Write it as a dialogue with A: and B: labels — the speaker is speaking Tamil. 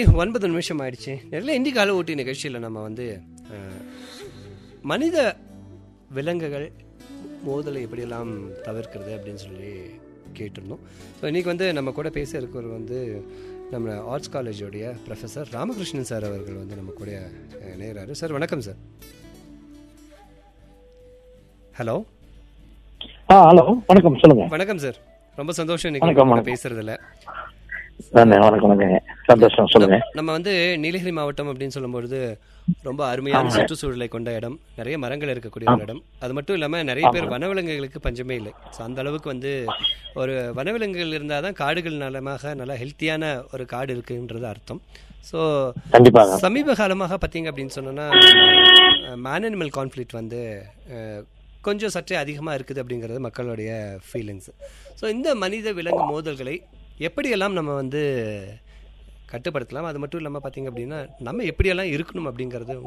A: ஒன்பது நிமிஷம் ஆயிடுச்சு நிறைய இந்தி கால ஊட்டி நிகழ்ச்சியில் நம்ம வந்து அஹ், மனித விலங்குகள் மோதலை எப்படியெல்லாம் தவிர்க்கிறது அப்படின்னு சொல்லி கேட்டிருந்தோம் ஸோ இன்றைக்கி வந்து நம்ம கூட பேச இருக்கிறவர் வந்து நம்ம ஆர்ட்ஸ் காலேஜோடைய ப்ரொஃபஸர் ராமகிருஷ்ணன் சார் அவர்கள் வந்து நம்ம கூட அஹ், இணையறாரு சார் வணக்கம் சார் ஹலோ
B: ஆ ஹலோ வணக்கம் சொல்லுங்க
A: வணக்கம் சார் ரொம்ப சந்தோஷம்
B: வணக்கம்,
A: இன்னைக்கு
B: வணக்கம்.
A: பேசுறதுல
B: நன்றி வணக்கம் வணக்கங்க சந்தோஷம் சொல்லுங்க
A: நம்ம வந்து நீலகிரி மாவட்டம் அப்படின்னு சொல்லும்பொழுது ரொம்ப அருமையான சுற்றுச்சூழலை கொண்ட இடம் நிறைய மரங்கள் இருக்கக்கூடிய ஒரு இடம் அது மட்டும் இல்லாம நிறைய பேர் வனவிலங்குகளுக்கு பஞ்சமே இல்லை ஸோ அந்த அளவுக்கு வந்து ஒரு வனவிலங்குகள் இருந்தால் தான் காடுகள் நலமாக நல்லா ஹெல்த்தியான ஒரு காடு இருக்குன்றது அர்த்தம் ஸோ
B: கண்டிப்பாக
A: சமீப காலமாக பார்த்தீங்க அப்படின்னு சொன்னோன்னா மேன் அனிமல் கான்ஃப்ளிக்ட் வந்து அஹ், கொஞ்சம் சற்றே அதிகமாக இருக்குது அப்படிங்கிறது மக்களுடைய ஃபீலிங்ஸ் ஸோ இந்த மனித விலங்கு மோதல்களை எப்படியெல்லாம் நம்ம வந்து கட்டுப்படுத்தலாம் அது மட்டும் இல்லாமல் பார்த்தீங்க அப்படின்னா நம்ம எப்படியெல்லாம் இருக்கணும் அப்படிங்கிறது